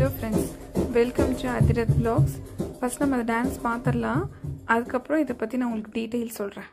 hello friends welcome to Athirath vlogs first நம்ம அதை dance பார்த்துடலாம் அதுக்கப்புறம் இதை பற்றி நான் உங்களுக்கு டீட்டெயில் சொல்கிறேன்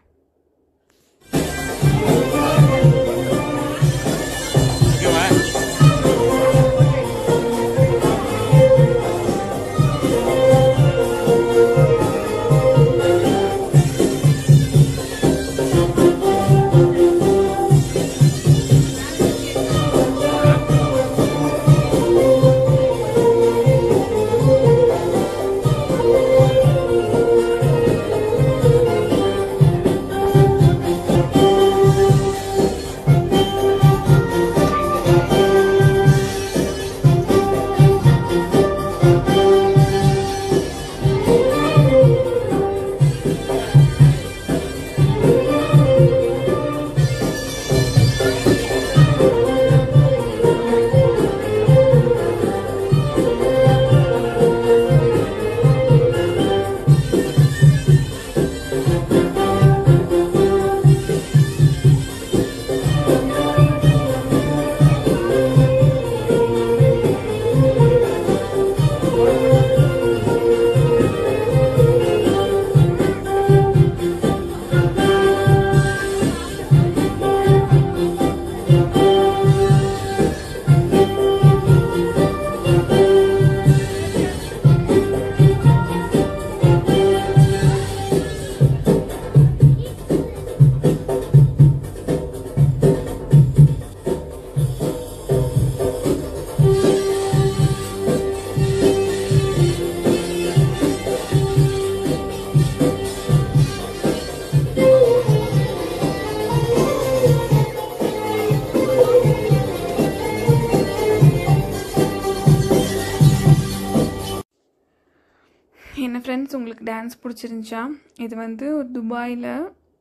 என்ன ஃப்ரெண்ட்ஸ் உங்களுக்கு டான்ஸ் பிடிச்சிருந்துச்சா இது வந்து ஒரு துபாயில்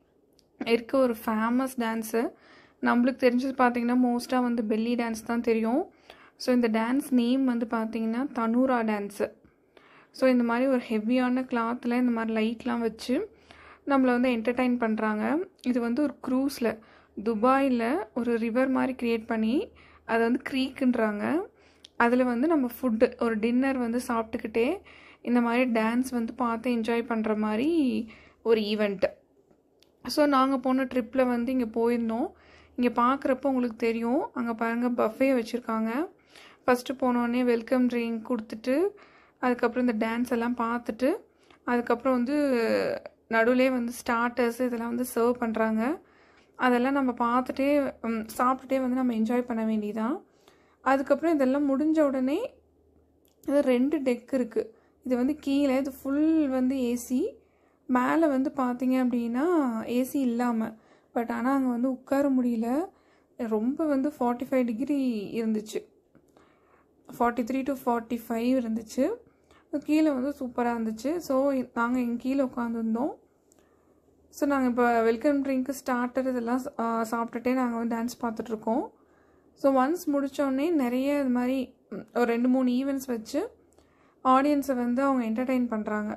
இருக்க ஒரு ஃபேமஸ் டான்ஸு நம்மளுக்கு தெரிஞ்சது பார்த்தீங்கன்னா மோஸ்ட்டாக வந்து பெல்லி டான்ஸ் தான் தெரியும் ஸோ இந்த டான்ஸ் நேம் வந்து பார்த்தீங்கன்னா தனூரா டான்ஸு ஸோ இந்த மாதிரி ஒரு ஹெவியான கிளாத்தில் இந்த மாதிரி லைட்லாம் வச்சு நம்மளை வந்து என்டர்டைன் பண்ணுறாங்க இது வந்து ஒரு க்ரூஸில் துபாயில் ஒரு ரிவர் மாதிரி க்ரியேட் பண்ணி அதை வந்து க்ரீக்குன்றாங்க அதில் வந்து நம்ம ஃபுட்டு ஒரு டின்னர் வந்து சாப்பிட்டுக்கிட்டே இந்த மாதிரி டான்ஸ் வந்து பார்த்து என்ஜாய் பண்ணுற மாதிரி ஒரு ஈவெண்ட்டு ஸோ நாங்கள் போன ட்ரிப்பில் வந்து இங்கே போயிருந்தோம் இங்கே பார்க்குறப்போ உங்களுக்கு தெரியும் அங்கே பாருங்கள் பஃபே வச்சுருக்காங்க ஃபஸ்ட்டு போனோடனே வெல்கம் ட்ரிங்க் கொடுத்துட்டு அதுக்கப்புறம் இந்த டான்ஸ் எல்லாம் பார்த்துட்டு அதுக்கப்புறம் வந்து நடுவுலே வந்து ஸ்டார்டர்ஸ் இதெல்லாம் வந்து சர்வ் பண்ணுறாங்க அதெல்லாம் நம்ம பார்த்துட்டே ம், சாப்பிட்டுட்டே வந்து நம்ம என்ஜாய் பண்ண வேண்டியதான் அதுக்கப்புறம் இதெல்லாம் முடிஞ்ச உடனே இது ரெண்டு டெக் இருக்குது இது வந்து கீழே இது ஃபுல் வந்து ஏசி மேலே வந்து பார்த்தீங்க அப்படின்னா ஏசி இல்லாமல் பட் ஆனால் அங்கே வந்து உட்கார முடியல ரொம்ப வந்து ஃபார்ட்டி ஃபைவ் டிகிரி இருந்துச்சு forty three to forty five இருந்துச்சு கீழே வந்து சூப்பராக இருந்துச்சு ஸோ நாங்கள் எங்கள் கீழே உட்காந்துருந்தோம் ஸோ நாங்கள் இப்போ வெல்கம் ட்ரிங்க்கு ஸ்டார்டர் இதெல்லாம் சா- ஆ, சாப்பிட்டுட்டே நாங்கள் வந்து டான்ஸ் பார்த்துட்ருக்கோம் ஸோ ஒன்ஸ் முடித்தோடனே நிறைய இது மாதிரி ம், ஒரு ரெண்டு மூணு ஈவெண்ட்ஸ் வச்சு ஆடியன்ஸை வந்து அவங்க என்டர்டெயின் பண்ணுறாங்க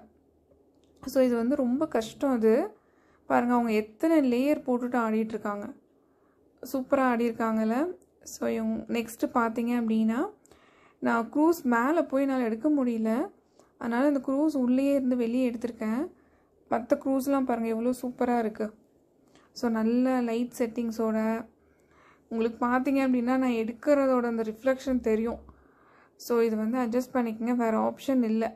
ஸோ இது வந்து ரொம்ப கஷ்டம் அது பாருங்கள் அவங்க எத்தனை லேயர் போட்டுட்டு ஆடிட்டு இருக்காங்க சூப்பராக ஆடியிருக்காங்கல்ல ஸோ இவங்க நெக்ஸ்ட்டு பார்த்தீங்க அப்படின்னா நான் க்ரூஸ் மேலே போய் என்னால் எடுக்க முடியல அதனால் இந்த க்ரூஸ் உள்ளேயே இருந்து வெளியே எடுத்திருக்கேன் மற்ற க்ரூஸ்லாம் பாருங்கள் எவ்வளோ சூப்பராக இருக்குது ஸோ நல்ல லைட் செட்டிங்ஸோட உங்களுக்கு பார்த்தீங்க அப்படின்னா நான் எடுக்கிறதோட அந்த ரிஃப்ளெக்ஷன் தெரியும் ஸோ இது வந்து அட்ஜஸ்ட் பண்ணிக்கங்க வேறு ஆப்ஷன் இல்லை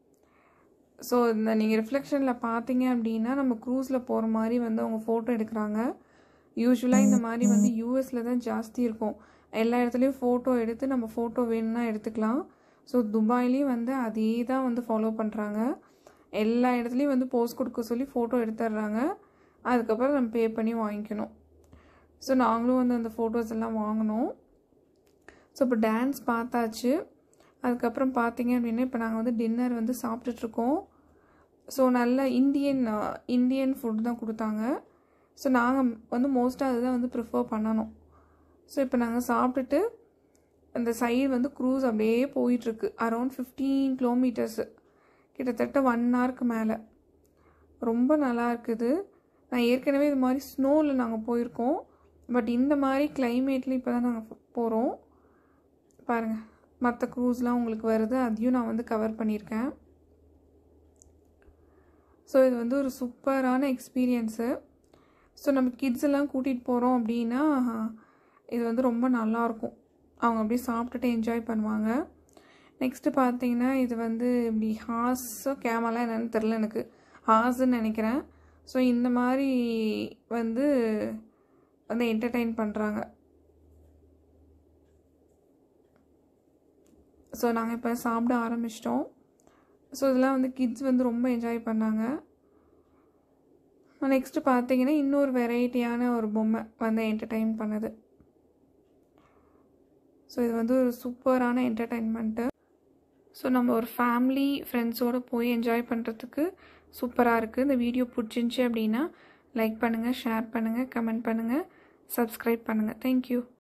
ஸோ இந்த நீங்கள் ரிஃப்ளெக்ஷனில் பார்த்தீங்க அப்படின்னா நம்ம க்ரூஸில் போகிற மாதிரி வந்து அவங்க ஃபோட்டோ எடுக்கிறாங்க யூஸ்வலாக இந்த மாதிரி வந்து யூஎஸில் தான் ஜாஸ்தி இருக்கும் எல்லா இடத்துலையும் ஃபோட்டோ எடுத்து நம்ம ஃபோட்டோ வேணும்னா எடுத்துக்கலாம் ஸோ துபாய்லேயும் வந்து அதே தான் வந்து ஃபாலோ பண்ணுறாங்க எல்லா இடத்துலையும் வந்து போஸ்ட் கொடுக்க சொல்லி ஃபோட்டோ எடுத்துடுறாங்க அதுக்கப்புறம் நம்ம பே பண்ணி வாங்கிக்கணும் ஸோ நாங்களும் வந்து அந்த ஃபோட்டோஸ் எல்லாம் வாங்கினோம் ஸோ இப்போ டான்ஸ் பார்த்தாச்சு அதுக்கப்புறம் பார்த்தீங்க அப்படின்னா இப்போ நாங்கள் வந்து டின்னர் வந்து சாப்பிட்டுட்ருக்கோம் ஸோ நல்ல இந்தியன் இந்தியன் ஃபுட் தான் கொடுத்தாங்க ஸோ நாங்கள் வந்து மோஸ்ட்டாக அதுதான் வந்து ப்ரிஃபர் பண்ணணும் ஸோ இப்போ நாங்கள் சாப்பிட்டுட்டு அந்த சைடு வந்து க்ரூஸ் அப்படியே போயிட்டுருக்கு அரௌண்ட் ஃபிஃப்டீன் கிலோமீட்டர்ஸு கிட்டத்தட்ட ஒன் ஹவருக்கு மேலே ரொம்ப நல்லா இருக்குது நான் ஏற்கனவே இது மாதிரி ஸ்னோவில் நாங்கள் போயிருக்கோம் பட் இந்த மாதிரி கிளைமேட்டில் இப்போ தான் நாங்கள் போகிறோம் பாருங்கள் மற்ற க்ரூஸ்லாம் உங்களுக்கு வருது அதையும் நான் வந்து கவர் பண்ணியிருக்கேன் ஸோ இது வந்து ஒரு சூப்பரான எக்ஸ்பீரியன்ஸு ஸோ நம்ம கிட்ஸ் எல்லாம் கூட்டிகிட்டு போகிறோம் அப்படின்னா இது வந்து ரொம்ப நல்லாயிருக்கும் அவங்க அப்படியே சாப்பிட்டுட்டு என்ஜாய் பண்ணுவாங்க நெக்ஸ்ட்டு பார்த்தீங்கன்னா இது வந்து இப்படி ஹார்ஸோ கேமலா என்னன்னு தெரில எனக்கு ஹார்ஸ்ன்னு நினைக்கிறேன் ஸோ இந்த மாதிரி வந்து வந்து என்டர்டெயின் பண்ணுறாங்க ஸோ நாங்கள் இப்போ சாப்பிட ஆரம்பிச்சிட்டோம் ஸோ இதெல்லாம் வந்து கிட்ஸ் வந்து ரொம்ப என்ஜாய் பண்ணாங்க நெக்ஸ்ட்டு பார்த்தீங்கன்னா இன்னொரு வெரைட்டியான ஒரு பொம்மை வந்து என்டர்டெயின் பண்ணுது ஸோ இது வந்து ஒரு சூப்பரான என்டர்டெயின்மெண்ட்டு ஸோ நம்ம ஒரு ஃபேமிலி ஃப்ரெண்ட்ஸோடு போய் என்ஜாய் பண்ணுறதுக்கு சூப்பராக இருக்குது இந்த வீடியோ பிடிச்சிருந்துச்சி அப்படின்னா லைக் பண்ணுங்கள் ஷேர் பண்ணுங்கள் கமெண்ட் பண்ணுங்கள் சப்ஸ்கிரைப் பண்ணுங்கள் தேங்க்யூ